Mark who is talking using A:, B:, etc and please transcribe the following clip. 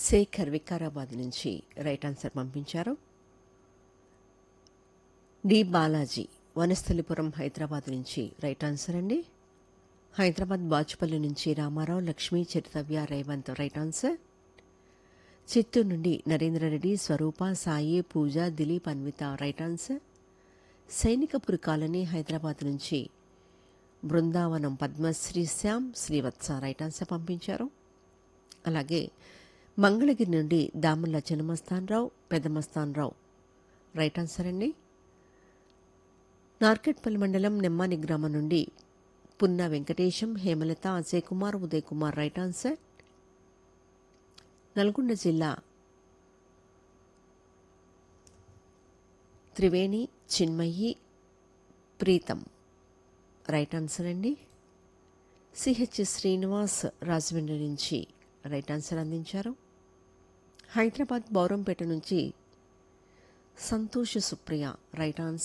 A: శేఖర్ వికారాబాద్ నుంచి right answer పంపించారు D Balaji Vanasthalipuram Hyderabad నుంచి రైట్ ఆన్సర్ అండి హైదరాబాద్ బాచుపల్లి నుంచి రామారావు లక్ష్మీ చరితవ్య రేవంత్ రైట్ ఆన్సర్ చిత్తూరు నుండి Narendrareddy Swaroopa Sai Pooja Dilip Anvitha right answer Sainikpuri colony Hyderabad నుంచి బృందావనం పద్మశ్రీ శ్యామ్ శ్రీవత్స రైట్ ఆన్సర్ పంపించారు అలాగే మంగళగిరి నుండి దామల్ల చిన్నమస్తానరావు పెద్దమస్తానరావు రైట్ ఆన్సర్ అండి నార్కెట్పల్లి మండలం నెమ్మాని గ్రామం నుండి పున్న వెంకటేశం హేమలత అజయ్ కుమార్ ఉదయ్ కుమార్ రైట్ ఆన్సర్ నల్గొండ జిల్లా త్రివేణి చిన్మయి ప్రీతం రైట్ ఆన్సర్ అండి సిహెచ్ శ్రీనివాస్ రాజమండ్రి నుంచి రైట్ ఆన్సర్ అందించారు హైదరాబాద్ బౌరంపేట నుంచి సంతోష్ సుప్రియ రైట్ ఆన్సర్